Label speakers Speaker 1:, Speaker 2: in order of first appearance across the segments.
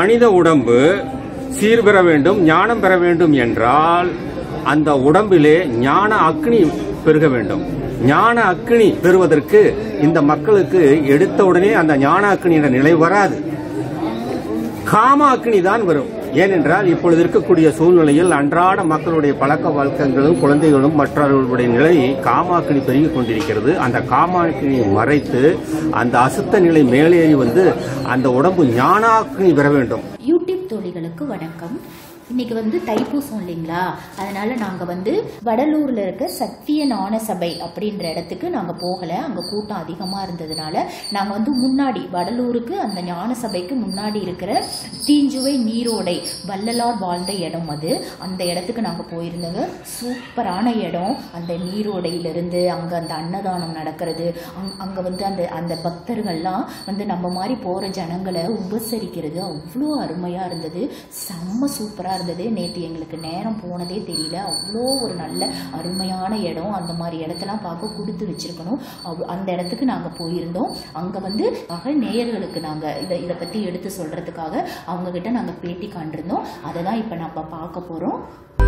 Speaker 1: மனித உடம்பு சீர்பெற வேண்டும் ஞானம் பெற வேண்டும் என்றால் அந்த உடம்பிலே ஞான அக்னி பெருக வேண்டும் ஞான அக்னி பெறுவதற்கு இந்த மக்களுக்கு எடுத்த உடனே அந்த ஞான அக்னியின் நிலை வராது காம அக்னி தான் வரும் ஏனென்றால் இப்பொழுது இருக்கக்கூடிய சூழ்நிலையில் அன்றாட மக்களுடைய பழக்க வழக்கங்களும் குழந்தைகளும் மற்றவர்களுடைய நிலை காமாக்கினி பெருகிக் கொண்டிருக்கிறது அந்த காமாக்கினியை மறைத்து அந்த அசுத்த நிலை மேலேறி வந்து அந்த உடம்பு ஞானாக்கினி பெற வேண்டும்
Speaker 2: யூடியூப் தோழிகளுக்கு வணக்கம் இன்னைக்கு வந்து தைப்பூசம் இல்லைங்களா அதனால நாங்க வந்து வடலூர்ல இருக்க சத்திய ஞான சபை அப்படின்ற இடத்துக்கு நாங்க போகல அங்க கூட்டம் அதிகமா இருந்ததுனால நாங்க வந்து முன்னாடி வடலூருக்கு அந்த ஞான சபைக்கு முன்னாடி இருக்கிற தீஞ்சுவை நீரோடை வள்ளலார் வாழ்ந்த இடம் அது அந்த இடத்துக்கு நாங்க போயிருந்தோங்க சூப்பரான இடம் அந்த நீரோடையிலிருந்து அங்க அந்த அன்னதானம் நடக்கிறது அங்- அங்க வந்து அந்த அந்த பக்தர்கள்லாம் வந்து நம்ம மாதிரி போற ஜனங்களை உபசரிக்கிறது அவ்வளோ அருமையா இருந்தது செம்ம சூப்பரா இருந்தது நேற்று எங்களுக்கு நேரம் போனதே தெரியல அவ்வளோ ஒரு நல்ல அருமையான இடம் அந்த மாதிரி இடத்தெல்லாம் பார்க்க கொடுத்து வச்சிருக்கணும் அவ்- அந்த இடத்துக்கு நாங்கள் போயிருந்தோம் அங்கே வந்து மகள் நேயர்களுக்கு நாங்கள் இதை இதை பற்றி எடுத்து சொல்கிறதுக்காக அவங்க கிட்ட நாங்கள் பேட்டி காண்டிருந்தோம் அதை தான் இப்போ நம்ம பார்க்க போகிறோம்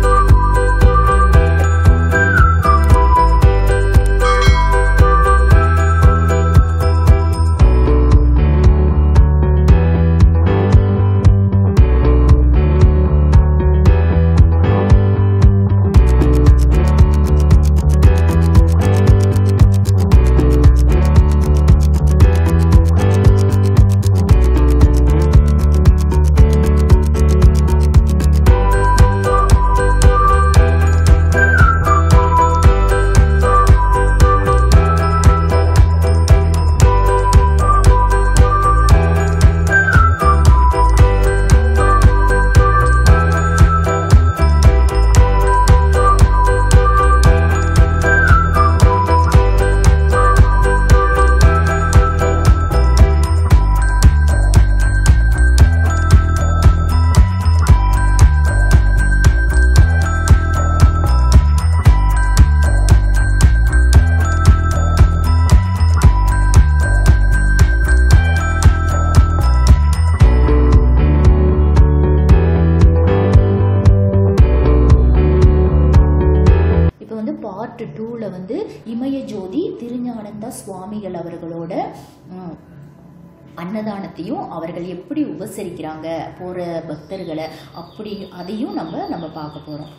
Speaker 2: இப்போ வந்து பார்ட் டூவில் வந்து இமய ஜோதி திருஞானந்தா சுவாமிகள் அவர்களோட ம், அன்னதானத்தையும் அவர்கள் எப்படி உபசரிக்கிறாங்க போகிற பக்தர்களை அப்படி அதையும் நம்ம நம்ம பார்க்க போகிறோம்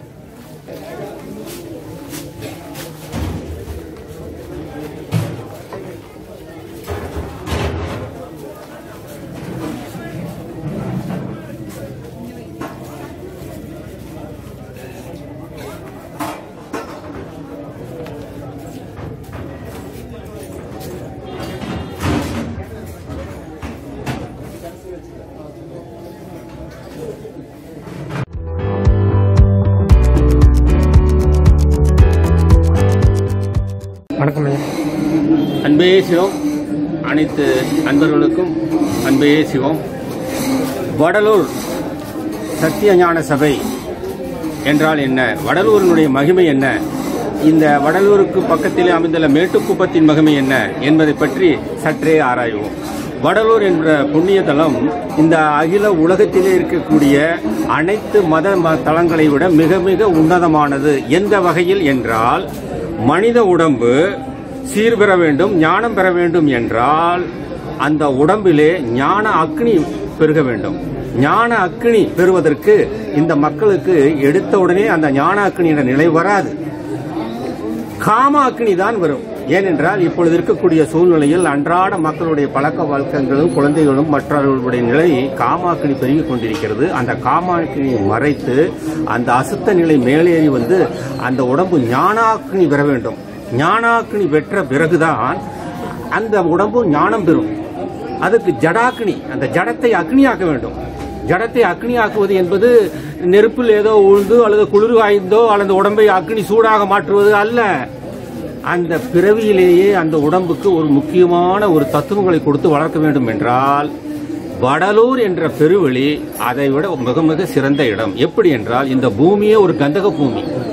Speaker 3: வணக்கம் ஐயா
Speaker 1: அன்பே சிவம் அனைத்து அன்பர்களுக்கும் அன்பே சிவம் வடலூர் சத்திய ஞான சபை என்றால் என்ன வடலூரினுடைய மகிமை என்ன இந்த வடலூருக்கு பக்கத்திலே அமைந்துள்ள மேட்டுக்குப்பத்தின் மகிமை என்ன என்பதை பற்றி சற்றே ஆராய்வோம் வடலூர் என்ற புண்ணிய தலம் இந்த அகில உலகத்திலே இருக்கக்கூடிய அனைத்து மத ம- தலங்களை விட மிக மிக உன்னதமானது எந்த வகையில் என்றால் மனித உடம்பு சீர்பெற வேண்டும் ஞானம் பெற வேண்டும் என்றால் அந்த உடம்பிலே ஞான அக்னி பெருக வேண்டும் ஞான அக்னி பெறுவதற்கு இந்த மக்களுக்கு எடுத்த உடனே அந்த ஞான அக்னியின் நிலை வராது காம அக்னி தான் வரும் ஏனென்றால் இப்பொழுது இருக்கக்கூடிய சூழ்நிலையில் அன்றாட மக்களுடைய பழக்க வழக்கங்களும் குழந்தைகளும் மற்றவர்களுடைய நிலை காமாக்கினி பெருகிக் கொண்டிருக்கிறது அந்த காமாக்கினியை மறைத்து அந்த அசுத்த நிலை மேலேறி வந்து அந்த உடம்பு ஞானாக்கினி பெற வேண்டும் ஞானாக்கினி பெற்ற பிறகுதான் அந்த உடம்பு ஞானம் பெறும் அதுக்கு ஜடாக்னி அந்த ஜடத்தை அக்னியாக்க வேண்டும் ஜடத்தை அக்னியாக்குவது என்பது நெருப்பில் ஏதோ உழுந்து அல்லது குளிர் காய்ந்தோ அல்லது உடம்பை அக்னி சூடாக மாற்றுவது அல்ல அந்த பிறவியிலேயே அந்த உடம்புக்கு ஒரு முக்கியமான ஒரு தத்துவங்களை கொடுத்து வளர்க்க வேண்டும் என்றால் வடலூர் என்ற பெருவெளி அதை விட மிக மிக சிறந்த இடம் எப்படி என்றால் இந்த பூமியே ஒரு கந்தக பூமி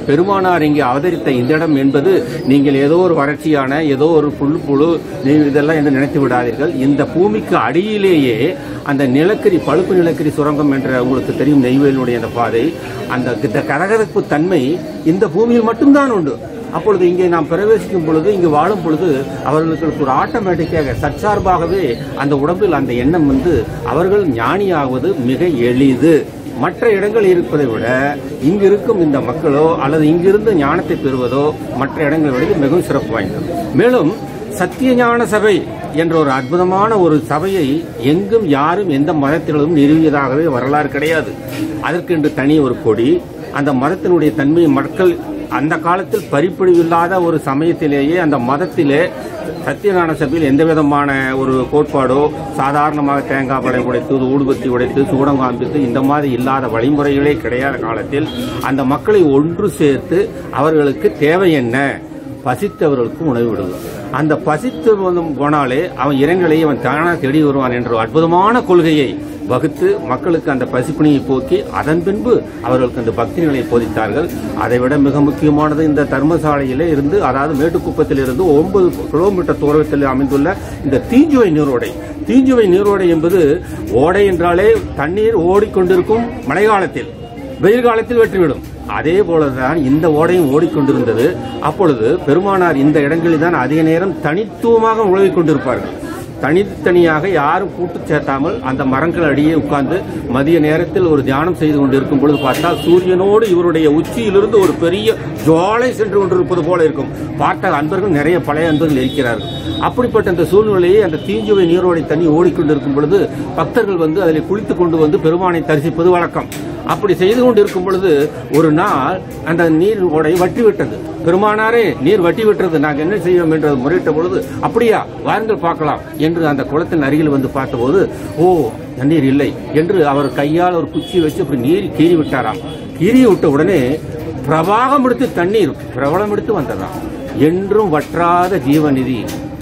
Speaker 1: பெருமானார் இங்கே அவதரித்த இந்த இடம் என்பது நீங்கள் ஏதோ ஒரு வறட்சியான ஏதோ ஒரு புல் புழு நீ- இதெல்லாம் என்று நினைத்து விடாதீர்கள் இந்த பூமிக்கு அடியிலேயே அந்த நிலக்கரி பழுப்பு நிலக்கரி சுரங்கம் என்ற உங்களுக்கு தெரியும் நெய்வேலியுடைய அந்த பாதை அந்த இந்த கதகதப்பு தன்மை இந்த பூமியில் மட்டும்தான் உண்டு அப்பொழுது இங்கே நாம் பிரவேசிக்கும் பொழுது இங்கு வாழும் பொழுது அவர்களுக்கு ஒரு ஆட்டோமேட்டிக்காக தற்சார்பாகவே அந்த உடம்பில் அந்த எண்ணம் வந்து அவர்கள் ஞானியாவது மிக எளிது மற்ற இடங்கள் இருப்பதை விட இங்கு இருக்கும் இந்த மக்களோ அல்லது இங்கிருந்து ஞானத்தை பெறுவதோ மற்ற இடங்களை விட இது மிகவும் சிறப்பு வாய்ந்தது மேலும் சத்திய ஞான சபை என்ற ஒரு அற்புதமான ஒரு சபையை எங்கும் யாரும் எந்த மதத்திலும் நிறுவியதாகவே வரலாறு கிடையாது அதற்கென்று தனி ஒரு கொடி அந்த மதத்தினுடைய தன்மையை மக்கள் அந்த காலத்தில் பரிப்படிவில்லாத ஒரு சமயத்திலேயே அந்த மதத்திலே சத்தியநாராயண சபையில் எந்த விதமான ஒரு கோட்பாடோ சாதாரணமாக தேங்காய் படை உடைத்து ஊடுபத்தி உடைத்து சூடம் காண்பித்து இந்த மாதிரி இல்லாத வழிமுறைகளே கிடையாத காலத்தில் அந்த மக்களை ஒன்று சேர்த்து அவர்களுக்கு தேவை என்ன பசித்தவர்களுக்கு உணவு விடுவது அந்த பசித்து வந்து போனாலே அவன் இறைநிலையை அவன் தானாக தேடி வருவான் என்ற ஒரு அற்புதமான கொள்கையை வகுத்து மக்களுக்கு அந்த பசிப்பிணியை போக்கி அதன் பின்பு அவர்களுக்கு அந்த பக்தி நிலையை போதித்தார்கள் அதைவிட மிக முக்கியமானது இந்த தர்மசாலையிலே இருந்து அதாவது மேட்டுக்குப்பத்தில் இருந்து ஒன்பது கிலோமீட்டர் தூரத்தில் அமைந்துள்ள இந்த தீஞ்சுவை நீரோடை தீஞ்சுவை நீரோடை என்பது ஓடை என்றாலே தண்ணீர் ஓடிக்கொண்டிருக்கும் மழைக்காலத்தில் வெயில் காலத்தில் வெற்றிவிடும் அதே போலதான் இந்த ஓடையும் ஓடிக்கொண்டிருந்தது அப்பொழுது பெருமானார் இந்த இடங்களில் தான் அதிக நேரம் தனித்துவமாக உழவிக் கொண்டிருப்பார்கள் தனித்தனியாக யாரும் கூட்டு சேர்த்தாமல் அந்த மரங்கள் அடியே உட்கார்ந்து மதிய நேரத்தில் ஒரு தியானம் செய்து கொண்டிருக்கும் பொழுது பார்த்தால் சூரியனோடு இவருடைய உச்சியிலிருந்து ஒரு பெரிய ஜுவாலை சென்று கொண்டிருப்பது போல இருக்கும் பார்த்த அன்பர்கள் நிறைய பழைய அன்பர்கள் இருக்கிறார்கள் அப்படிப்பட்ட அந்த சூழ்நிலையை அந்த தீஞ்சுவை நீரோடை தண்ணி ஓடிக்கொண்டிருக்கும் பொழுது பக்தர்கள் வந்து அதில் குளித்துக் கொண்டு வந்து பெருமானை தரிசிப்பது வழக்கம் அப்படி செய்து கொண்டிருக்கும் பொழுது ஒரு நாள் அந்த நீர் ஓடை வற்றி விட்டது பெருமானாரே நீர் வட்டி விட்டது நாங்கள் என்ன செய்வோம் என்று முறையிட்ட பொழுது அப்படியா வாருங்கள் பார்க்கலாம் என்று அந்த குளத்தின் அருகில் வந்து பார்த்தபோது ஓ தண்ணீர் இல்லை என்று அவர் கையால் ஒரு குச்சி வச்சு அப்படி நீர் கீறி விட்டாராம் கீறி விட்ட உடனே பிரவாகம் எடுத்து தண்ணீர் பிரபலம் எடுத்து வந்ததாம் என்றும் வற்றாத ஜீவநிதி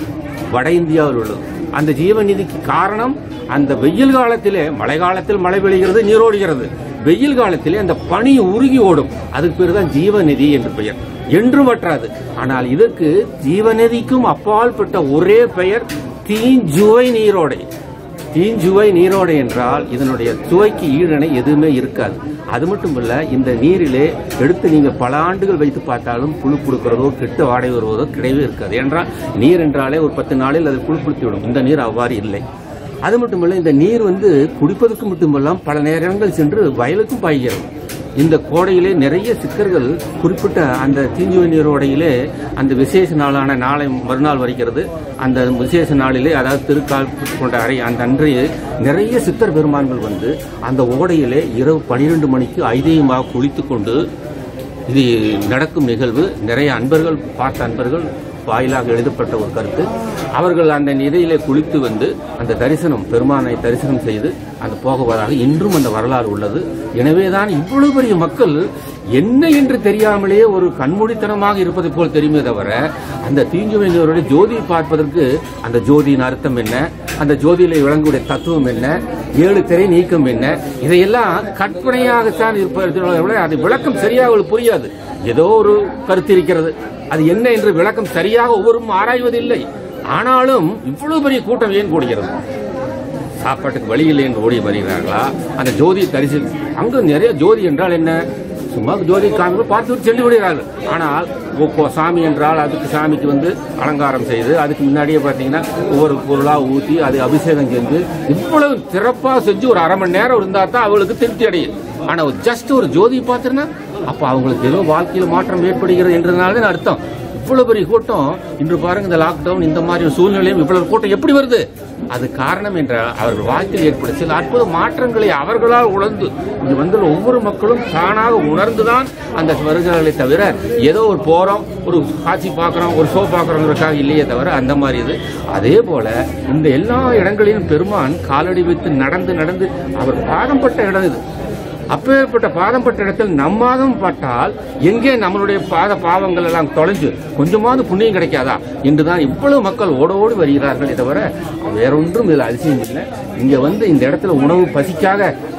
Speaker 1: வட இந்தியாவில் உள்ளது அந்த ஜீவநிதிக்கு காரணம் அந்த வெயில் காலத்திலே மழை காலத்தில் மழை பெய்கிறது நீரோடுகிறது வெயில் காலத்திலே அந்த பனி உருகி ஓடும் அதுக்கு பேர் தான் ஜீவநிதி என்று பெயர் என்றும் வற்றாது ஆனால் இதற்கு ஜீவநதிக்கும் அப்பால் பட்ட ஒரே பெயர் தீஞ்சுவை நீரோடை தீஞ்சுவை நீரோடை என்றால் இதனுடைய சுவைக்கு ஈடணை எதுவுமே இருக்காது அது மட்டும் இல்ல இந்த நீரிலே எடுத்து நீங்க பல ஆண்டுகள் வைத்து பார்த்தாலும் புழு புழுக்கிறதோ கெட்ட வாடை வருவதோ கிடையவே இருக்காது என்றால் நீர் என்றாலே ஒரு பத்து நாளில் அது புழுப்படுத்தி விடும் இந்த நீர் அவ்வாறு இல்லை அது மட்டுமல்ல இந்த நீர் வந்து குடிப்பதற்கு மட்டுமல்லாம் பல நேரங்கள் சென்று வயலுக்கும் பாய்கிறது இந்த கோடையிலே நிறைய சிக்கர்கள் குறிப்பிட்ட அந்த தீஞ்சுவை நீரோடையிலே அந்த விசேஷ நாளான நாளை மறுநாள் வருகிறது அந்த விசேஷ நாளிலே அதாவது திருக்கால் கொண்ட அறை அந்த அன்றைய நிறைய சித்தர் பெருமான்கள் வந்து அந்த ஓடையிலே இரவு பனிரெண்டு மணிக்கு ஐதீகமாக குளித்துக் கொண்டு இது நடக்கும் நிகழ்வு நிறைய அன்பர்கள் பார்த்த அன்பர்கள் வாயிலாக எழுதப்பட்ட ஒரு கருத்து அவர்கள் அந்த நிலையிலே குளித்து வந்து அந்த தரிசனம் பெருமானை தரிசனம் செய்து அந்த போகுவதாக இன்றும் அந்த வரலாறு உள்ளது எனவேதான் இவ்வளவு பெரிய மக்கள் என்ன என்று தெரியாமலேயே ஒரு கண்மூடித்தனமாக இருப்பதை போல் தெரியுமே தவிர அந்த தீஞ்சுவையினருடைய ஜோதியை பார்ப்பதற்கு அந்த ஜோதியின் அர்த்தம் என்ன அந்த ஜோதியில விளங்கக்கூடிய தத்துவம் என்ன ஏழு திரை நீக்கம் என்ன இதையெல்லாம் கற்பனையாகத்தான் இருப்பதை விட அது விளக்கம் சரியாக அவர்களுக்கு புரியாது ஏதோ ஒரு கருத்து இருக்கிறது அது என்ன என்று விளக்கம் சரியாக ஒவ்வொருவரும் ஆராய்வதில்லை ஆனாலும் இவ்வளவு பெரிய கூட்டம் ஏன் கூடுகிறது சாப்பாட்டுக்கு வழி இல்லை என்று ஓடி வருகிறார்களா அந்த ஜோதியை தரிசி அங்கு நிறைய ஜோதி என்றால் என்ன சும்மா ஜோதி காமிக்க பார்த்து விட்டு சென்று விடுகிறார்கள் ஆனால் இப்போ சாமி என்றால் அதுக்கு சாமிக்கு வந்து அலங்காரம் செய்து அதுக்கு முன்னாடியே பார்த்தீங்கன்னா ஒவ்வொரு பொருளாக ஊற்றி அது அபிஷேகம் செஞ்சு இவ்வளவு சிறப்பாக செஞ்சு ஒரு அரை மணி நேரம் இருந்தால் தான் அவளுக்கு திருப்தி அடையும் ஆனால் ஜஸ்ட் ஒரு ஜோதி பார்த்துருன்னா அப்போ அவங்களுக்கு ஏதோ வாழ்க்கையில் மாற்றம் ஏற்படுகிறது என்றதுனால தான் அர்த்தம் இவ்வளவு பெரிய கூட்டம் இன்று பாருங்க இந்த லாக்டவுன் இந்த மாதிரி ஒரு சூழ்நிலையும் இவ்வளவு கூட்டம் எப்படி வருது அது காரணம் என்ற அவர்கள் வாழ்க்கையில் ஏற்பட்ட சில அற்புத மாற்றங்களை அவர்களால் உணர்ந்து இங்கு வந்துள்ள ஒவ்வொரு மக்களும் தானாக உணர்ந்துதான் அந்த வருகிறார்களே தவிர ஏதோ ஒரு போறோம் ஒரு காட்சி பார்க்குறோம் ஒரு ஷோ பார்க்குறோங்கிறதுக்காக இல்லையே தவிர அந்த மாதிரி இது அதே போல இந்த எல்லா இடங்களிலும் பெருமான் காலடி வைத்து நடந்து நடந்து அவர் பாதம் பட்ட இடம் இது அப்பேற்பட்ட பாதம் பட்ட இடத்தில் நம்மாதம் பட்டால் எங்கே நம்மளுடைய பாத பாவங்கள் எல்லாம் தொலைஞ்சு கொஞ்சமாவது புண்ணியம் கிடைக்காதா என்றுதான் இவ்வளவு மக்கள் ஓடோடி வருகிறார்கள் தவிர வேறொன்றும் இதில் அதிசயம் இல்லை இங்க வந்து இந்த இடத்துல உணவு பசிக்காக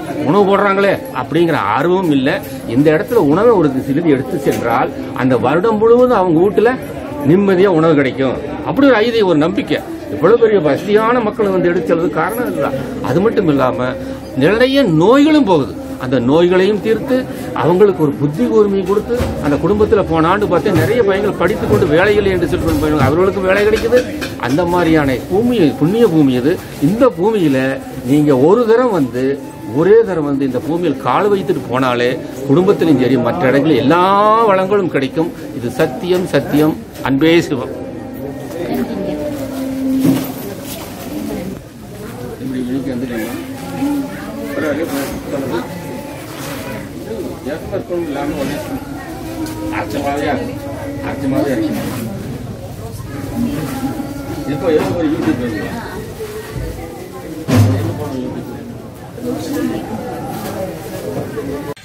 Speaker 1: உணவு போடுறாங்களே அப்படிங்கிற ஆர்வமும் இல்லை இந்த இடத்துல உணவை ஒரு சிறிது எடுத்து சென்றால் அந்த வருடம் முழுவதும் அவங்க வீட்டுல நிம்மதியா உணவு கிடைக்கும் அப்படி ஒரு ஐதீகம் ஒரு நம்பிக்கை இவ்வளவு பெரிய வசதியான மக்கள் வந்து எடுத்து செல்வது காரணம் இதுதான் அது மட்டும் இல்லாம நிறைய நோய்களும் போகுது அந்த நோய்களையும் தீர்த்து அவங்களுக்கு ஒரு புத்தி கூர்மையை கொடுத்து அந்த குடும்பத்தில் போன ஆண்டு பார்த்து நிறைய பையன்கள் படித்துக் கொண்டு வேலைகள் என்று சொல்லி பையன்கள் அவர்களுக்கு வேலை கிடைக்குது அந்த மாதிரியான பூமி புண்ணிய பூமி இது இந்த பூமியில நீங்க ஒரு தரம் வந்து ஒரே தரம் வந்து இந்த பூமியில் கால் வைத்துட்டு போனாலே குடும்பத்திலும் சரி மற்ற இடங்களில் எல்லா வளங்களும் கிடைக்கும் இது சத்தியம் சத்தியம் அன்பே சிவம்
Speaker 2: நன்றிங்க
Speaker 1: இப்படி இன்னைக்கு வந்துட்டீங்களா ஏற்படுத்தும் இல்லாமல் ஒன்று அச்சமாவே அச்சமாவே இருக்கு இப்போ எவ்வளோ ஒரு யூடியூப் வருங்களா எங்க போகணும் யூடியூப்